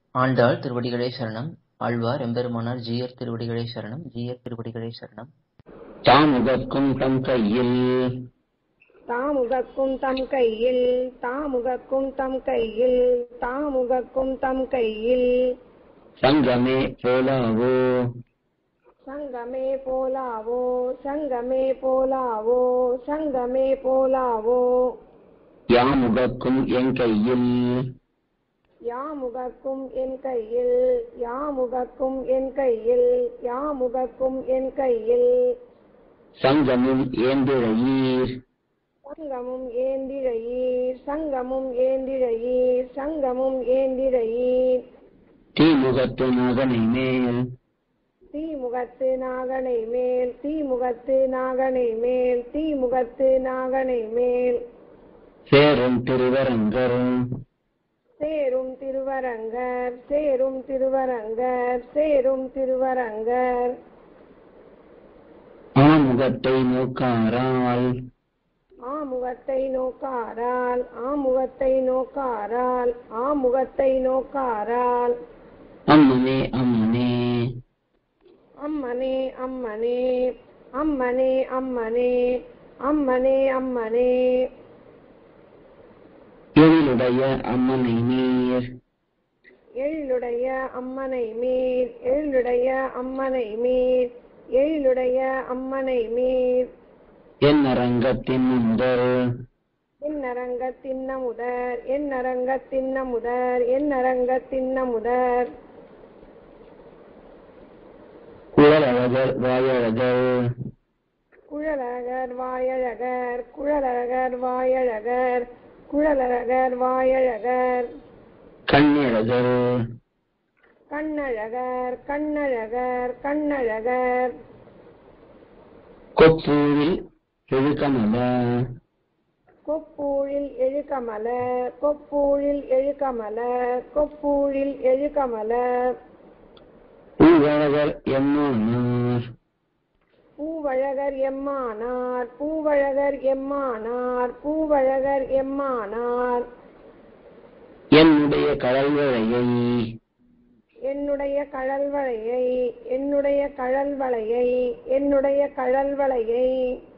ஆண்டாள் திருவடிகளே சரணம் ஆழ்வார் எம்பெருமானார் ஜீயர் திருவடிகளே சரணம் ஜீயர் திருவடிகளே சரணம் தாமுகக்கும் தம் கையில் தாமுகக்கும் தம் கையில் தாமுகக்கும் தம் கையில் தாமுகக்கும் தம் கையில் சங்கமே போலாவோ சங்கமே போலாவோ சங்கமே போலாவோ சங்கமே போலாவோ யாமுகக்கும் என் கையில் யாமுகக்கும் என் கையில் யாமுகக்கும் என் கையில் யாமுகக்கும் என் கையில் சங்கமும் ஏந்திழையீர் சங்கமும் ஏந்திழையீர் சங்கமும் ஏந்திழையீர் சங்கமும் ஏந்திழையீர் தீமுகத்து நகனை மேல் தீமுகத்து நாகனை மேல் தீமுகத்து நாகனை மேல் தீமுகத்து நாகனை மேல் சேரும் திருவரங்கர் சேரும் திருவரங்கர் சேரும் திருவரங்கர் சேரும் திருவரங்கர் ஆமுகத்தை நோக்காரால் ஆமுகத்தை நோக்காரால் ஆமுகத்தை நோக்காரால் ஆமுகத்தை நோக்காரால் அம்மனே அம்மனே அம்மனே அம்மனே அம்மனே அம்மனே அம்மனே அம்மனே எழிலுடைய அம்மனை நீர் எழிலுடைய அம்மனை மீர் எழிலுடைய அம்மனை மீர் எழிலுடைய அம்மனை மீர் என் அரங்கத்தின் முந்தர் என்னரங்க தின்னமுதர் என்னரங்க தின்னமுதர் என்னரங்க தின்னமுதர் குழலழகர் வாயழகர் குழலழகர் வாயழகர் குழலழகர் வாயழகர் குழலழகர் வாயழகர் கண்ணழகர் கண்ணழகர் கண்ணழகர் கண்ணழகர் கொப்பூரில் எழுகமல கொப்பூழில் எழுகமல கொப்பூழில் எழுகமல கொப்பூழில் எழுகமல பூவழகர் எம்மானார் பூவழகர் எம்மானார் பூவழகர் எம்மானார் பூவழகர் எம்மானார் என்னுடைய கடல்வழையை என்னுடைய கழல்வளையை என்னுடைய கழல்வளையை என்னுடைய கழல்வளையை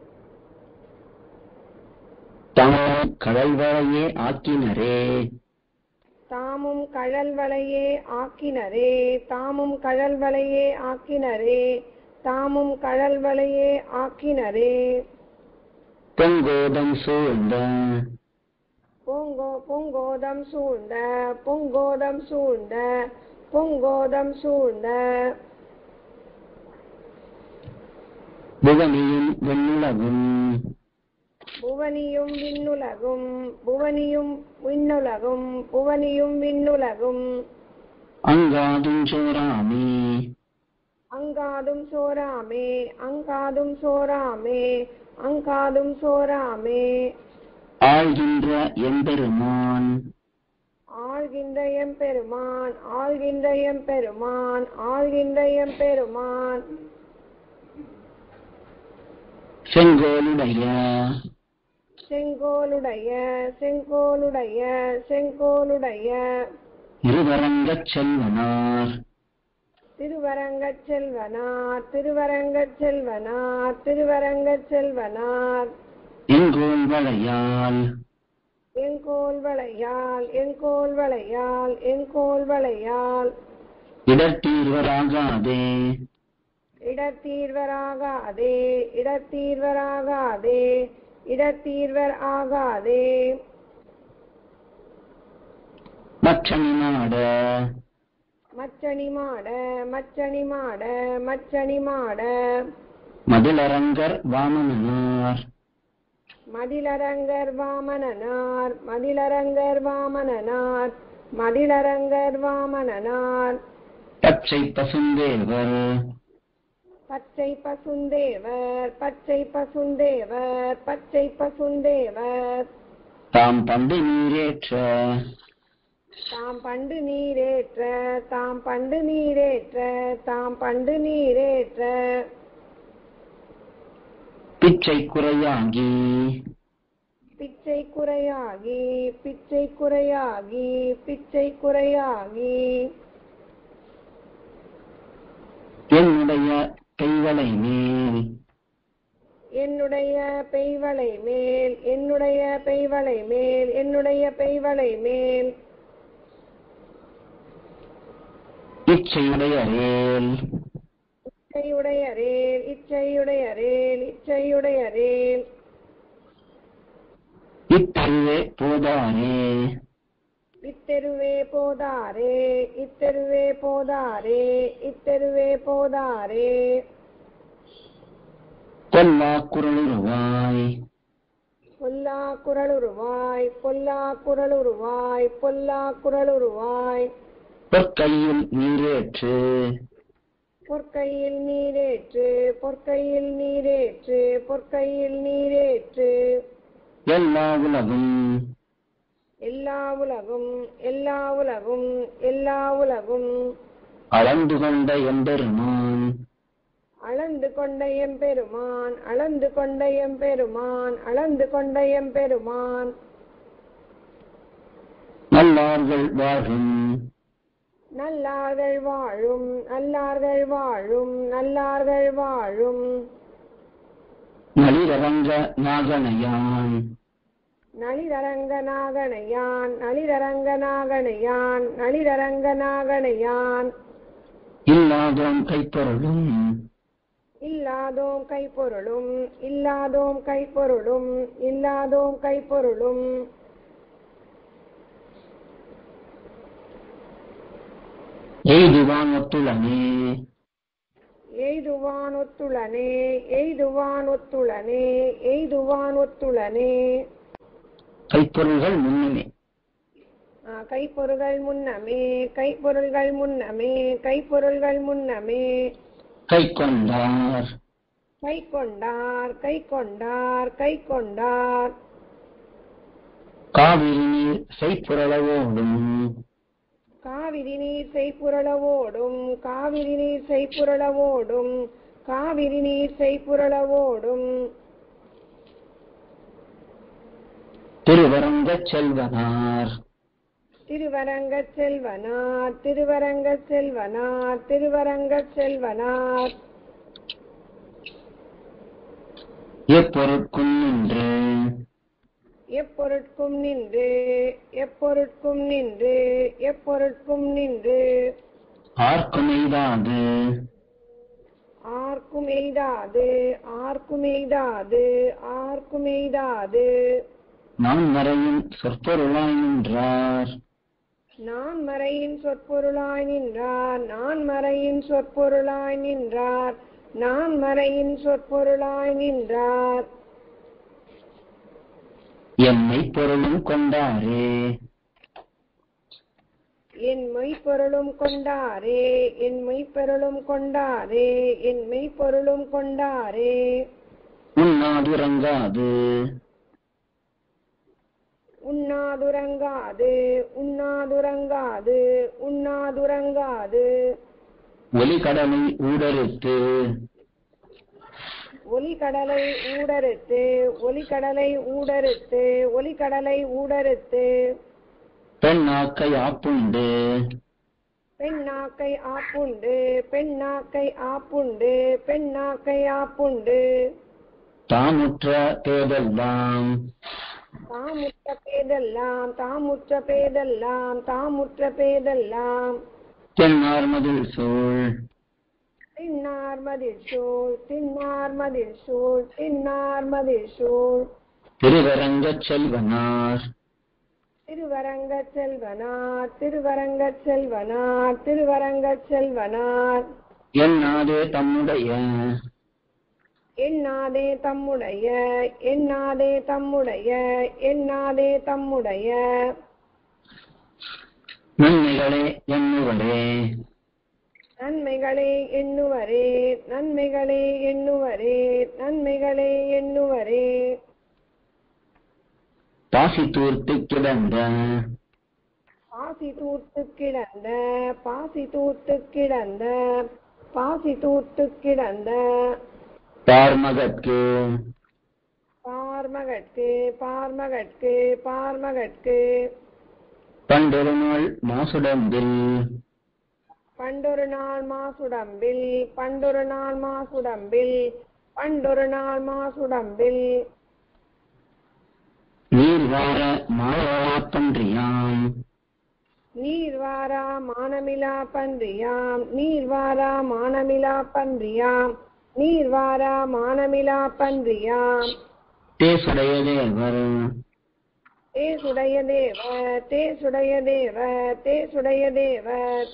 தாம் கடல்வழையே ஆக்கினரே தாமும் கழல்வளையே ஆக்கினரே தாமும் கழல்வளையே ஆக்கினரே தாமும் கழல்வளையே ஆக்கினரே பொங்கோதம் சூழ்ந்த பொங்கோ பொங்கோதம் சூழ்ந்த பொங்கோதம் சூழ்ந்த பொங்கோதம் சூழ்ந்த புவனியும் வெண்ணுலகும் புவனியும் விண்ணுலகும் புவனியும் விண்ணுலகும் புவனியும் விண்ணுலகும் அங்காதும் சோராமே அங்காதும் சோராமே அங்காதும் சோராமே அங்காதும் சோராமே ஆழ்கின்ற எம்பெருமான் ஆள்கின்ற எம்பெருமான் ஆள்கின்ற எம்பெருமான் ஆள்கின்ற எம்பெருமான் செங்கோலுடைய செங்கோலுடைய செங்கோலுடைய செங்கோலுடைய இருவரங்கச் செல்வனார் திருவரங்கச் செல்வனார் திருவரங்கச் செல்வனார் திருவரங்கச் செல்வனார் எங்கோல் வளையால் எங்கோல் வளையால் எங்கோல் வளையால் எங்கோல் வளையால் இடர்த்தீர்வராகாதே இடத்தீர்வராகாதே இடத்தீர்வராகாதே இடத்தீர்வர் ஆகாதே மற்றணி நாட மச்சணி மாட மச்சணி மாட மச்சணி மாட மதிலரங்கர் வாமனனார் மதிலரங்கர் வாமனனார் மதிலரங்கர் வாமனனார் மதிலரங்கர் வாமனனார் பச்சை பசுந்தேவர் பச்சை பசுந்தேவர் பச்சை பசுந்தேவர் பச்சை பசுந்தேவர் தாம் பண்டு நீரேற்ற தாம் பண்டு நீரேற்ற தாம் பண்டு நீரேற்ற தாம் பண்டு நீரேற்ற பிச்சை குறையாகி பிச்சை குறையாகி பிச்சை குறையாகி பிச்சை குறையாகி என்னுடைய கைவளை மேல் என்னுடைய பெய்வளை மேல் என்னுடைய பெய்வளை மேல் என்னுடைய பெய்வளை மேல் இச்சையுடையரேல் இச்சையுடையரேல் இச்சையுடையரேல் இச்சையுடையரேல் இத்தருவே போதாரே இத்தெருவே போதாரே இத்தெருவே போதாரே இத்தெருவே போதாரே கொல்லா குரலுருவாய் பொல்லா குரலுருவாய் பொல்லா குரலுருவாய் பொல்லா குரலுருவாய் பொற்கையில் நீரேற்று பொற்கையில் நீரேற்று பொற்கையில் நீரேற்று பொற்கையில் நீரேற்று எல்லா உலகும் எல்லா உலகும் எல்லா உலகும் எல்லா உலகும் அளந்து கொண்ட எம்பெருமான் அளந்து கொண்ட எம்பெருமான் அளந்து கொண்ட எம்பெருமான் அளந்து கொண்ட எம்பெருமான் நல்லார்கள் வாழும் நல்லார்கள் வாழும் நல்லார்கள் வாழும் நல்லார்கள் வாழும் நளிரரங்க நாகனையான் நளிரரங்க நாகனையான் நளிரரங்க நாகனையான் நளிரரங்க நாகனையான் இல்லாதோம் கைப்பொருளும் இல்லாதோம் கைப்பொருளும் இல்லாதோம் கைப்பொருளும் இல்லாதோம் கைப்பொருளும் எய்துவான் ஒத்துளனே எய்துவான் ஒத்துளனே எய்துவான் ஒத்துளனே எய்துவான் ஒத்துளனே கைப்பொருள்கள் முன்னமே ஆ, கைப்பொருள்கள் முன்னமே கைப்பொருள்கள் முன்னமே கைப்பொருள்கள் முன்னமே கை கொண்டார் கை கொண்டார் கை கொண்டார் கை கொண்டார் காவிரி நீர் செய்புரளவோடும் காவிரி நீர் செய்புரளவோடும் காவிரி நீர் செய்புரளவோடும் காவிரி நீர் செய்புரளவோடும் திருவரங்கச் செல்வனார் திருவரங்கச் செல்வனார் திருவரங்கச் செல்வனார் திருவரங்கச் செல்வனார் எப்பொருட்கும் நின்று எப்பொருட்கும் நின்று எப்பொருட்கும் நின்று எப்பொருட்கும் நின்று ஆர்க்கும் எய்தாது ஆர்க்கும் எய்தாது ஆர்க்கும் எய்தாது ஆர்க்கும் எய்தாது நான் மறையும் சொற்பொருளாய் நின்றார் நான் மறையின் சொற்பொருளாய் நின்றார் நான் மறையின் சொற்பொருளாய் நின்றார் நான் மறையின் சொற்பொருளாய் நின்றார் எம்மை பொருளும் கொண்டாரே என் மெய்ப்பொருளும் கொண்டாரே என் மெய்ப்பொருளும் கொண்டாரே என் மெய்ப்பொருளும் கொண்டாரே உண்ணாதுறங்காது உண்ணாதுறங்காது உண்ணாதுறங்காது உண்ணாதுறங்காது ஒலிகடலை ஊடறுத்து ஒலிகடலை ஊடறுத்து ஒலிகடலை ஊடறுத்து ஒலிகடலை ஊடறுத்து பெண்ணாக்கை ஆப்புண்டு பெண்ணாக்கை ஆப்புண்டு பெண்ணாக்கை ஆப்புண்டு பெண்ணாக்கை ஆப்புண்டு தாமுற்ற தேதெல்லாம் தாமுற்ற பேதெல்லாம் தாமுற்ற பேதெல்லாம் தாமுற்ற பேதெல்லாம் தென்னார் மதில் சூழ் தின்னார் மதில் சூழ் தின்னார் மதில் சூழ் தின்னார் மதில் சூழ் திருவரங்கச் செல்வனார் திருவரங்க செல்வனார் திருவரங்க செல்வனார் திருவரங்க செல்வனார் என்னாதே தம்முடைய எண்ணாதே தம்முடைய எண்ணாதே தம்முடைய எண்ணாதே தம்முடைய நன்மைகளே எண்ணுவரே நன்மைகளே எண்ணுவரே நன்மைகளே எண்ணுவரே நன்மைகளே எண்ணுவரே பாசி தூர்த்து கிடந்த பாசி தூத்து கிடந்த பாசி தூத்து கிடந்த பாசி தூத்து கிடந்த பார்மகற்கு பார் பார்மகட்கு பார்மகட்கு பார்மகட்கு பண்டொரு நாள் மாசுடம்பில் பண்டொரு நாள் மாசுடம்பில் பண்டொரு நாள் மாசுடம்பில் பண்டொரு நாள் மாசுடம்பில் நீர் வார மாவழாப்பன்றியாம் நீர்வாரா மானமிலா பன்றியாம் நீர்வாரா மானமிலா பன்றியாம் நீர்வாரா மானமிலா பன்றியாம் தேசுடைய தேவர் தேசுடைய தேவர் தேசுடைய தேவர் தேசுடைய தேவர்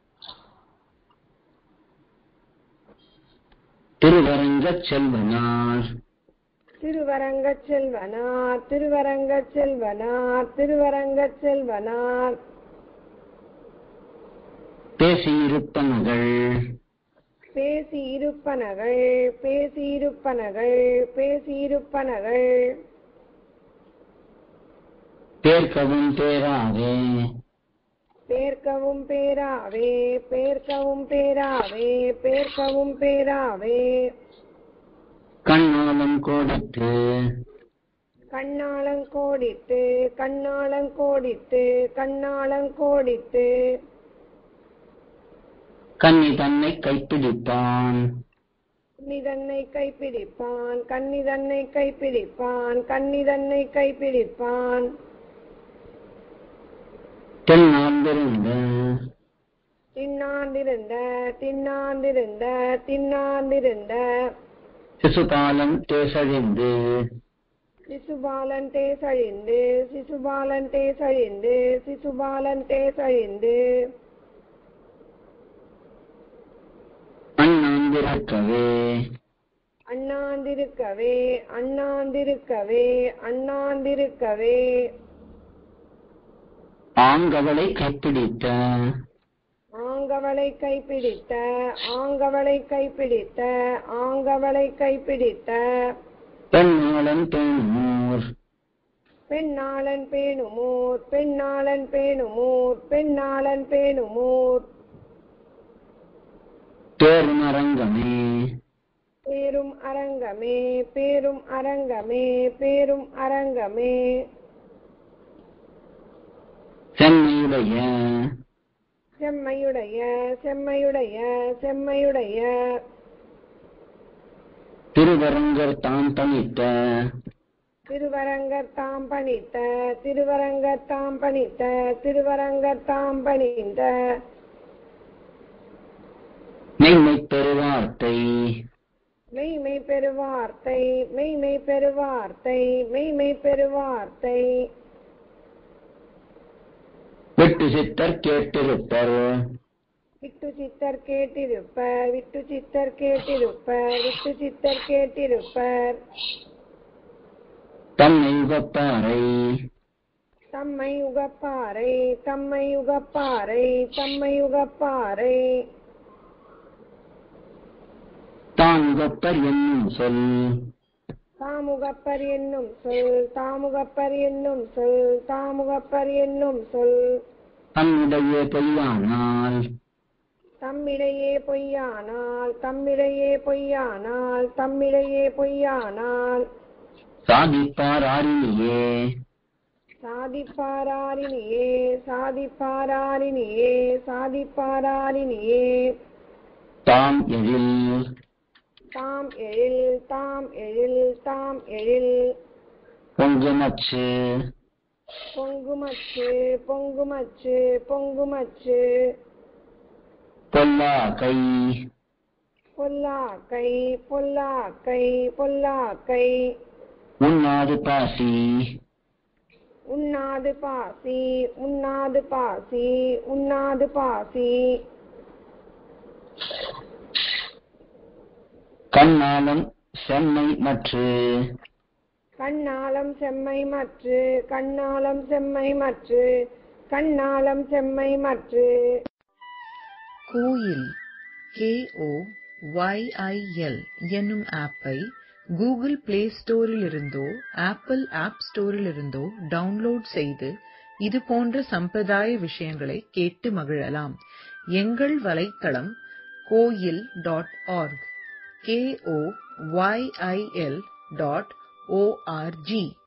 திருவரங்கச் செல்வனார் திருவரங்கச் செல்வனார் திருவரங்கச் செல்வனார் திருவரங்கச் செல்வனார் பேசியிருப்பனகள் பேசி இருப்பனகள் பேசி இருப்பனகள் பேசி இருப்பனகள் பேர்க்கவும் பேராவே பேர்க்கவும் பேராவே பேர்க்கவும் பேராவே பேர்க்கவும் பேராவே கண்ணாலம் கோடித்து கண்ணாளங்கோடிட்டு கண்ணாளங்கோடிட்டு கண்ணாளங்கோடிட்டு கன்னி தன்னை கைப்பிடிப்பான் கன்னிதன்னை கைப்பிடிப்பான் கன்னிதன்னை கைப்பிடிப்பான் கன்னிதன்னை கைப்பிடிப்பான் தென்னாந்திருந்த தின்னாண்டிருந்த தின்னாண்டிருந்த தின்னாண்டிருந்த சிசுபாலன் தேசழிந்து சிசுபாலன் தேசழிந்து சிசுபாலன் தேசழிந்து சிசுபாலன் தேசழிந்து அண்ணாந்திருக்கவே அண்ணாந்திருக்கவே அண்ணாந்திருக்கவே அண்ணாந்திருக்கவே ஆங்கவளை கைப்பிடித்த ஆங்கவளை கைப்பிடித்த ஆங்கவளை கைப்பிடித்த ஆங்கவளை கைப்பிடித்த பெண்ணாளன் பேணூர் பெண்ணாளன் பேணுமூர் பெண்ணாளன் பேணுமூர் பெண்ணாளன் பேணுமூர் பேரும் அரங்கமே பேரும் அரங்கமே பேரும் அரங்கமே பேரும் அரங்கமே சென்னையுடைய செம்மையுடைய செம்மையுடைய செம்மையுடைய திருவரங்கர் தாம் பணித்த திருவரங்கர் தாம் பணித்த திருவரங்கர் தாம் பணித்த திருவரங்கர் தாம் பணிந்த மெய்மை பெருவார்த்தை மெய்மை பெருவார்த்தை மெய்மை பெருவார்த்தை மெய்மை பெருவார்த்தை விட்டு சித்தர் கேட்டிருப்பர் விட்டு சித்தர் கேட்டிருப்பர் விட்டு சித்தர் கேட்டிருப்பர் விட்டு சித்தர் கேட்டிருப்பர் தன்னை உகப்பாரை தம்மை உகப்பாரை தம்மை உகப்பாரை தம்மை உகப்பாரை தான் உகப்பர் என்னும் சொல் தாமுகப்பர் என்னும் சொல் தாமுகப்பர் என்னும் சொல் தாமுகப்பர் என்னும் சொல் தன்னுடைய பொய்யானால் தம்மிடையே பொய்யானால் தம்மிடையே பொய்யானால் தம்மிடையே பொய்யானால் சாதிப்பார் ஆரினியே சாதிப்பாராரினியே சாதிப்பாராரினியே சாதிப்பாராரினியே தாம் எழில் தாம் எழில் தாம் எழில் தாம் எழில் பொங்குமச்சு பொங்குமச்சு பொங்குமச்சு பொங்குமச்சு பொல்லாக்கை பொல்லாக்கை பொல்லாக்கை பொல்லாக்கை உண்ணாது பாசி உண்ணாது பாசி உண்ணாது பாசி உண்ணாது பாசி கண்ணாலம் செம்மை மற்று கண்ணாலம் செம்மை மற்று கண்ணாலம் செம்மை மற்று கண்ணாலம் செம்மை மற்று கோயில் கேஓ ஒய்ஐஎல் என்னும் ஆப்பை கூகுள் பிளே ஸ்டோரிலிருந்தோ ஆப்பிள் ஆப் ஸ்டோரிலிருந்தோ டவுன்லோட் செய்து இது போன்ற சம்பிரதாய விஷயங்களை கேட்டு மகிழலாம் எங்கள் வலைத்தளம் Koyil dot org K O Y I L dot O R G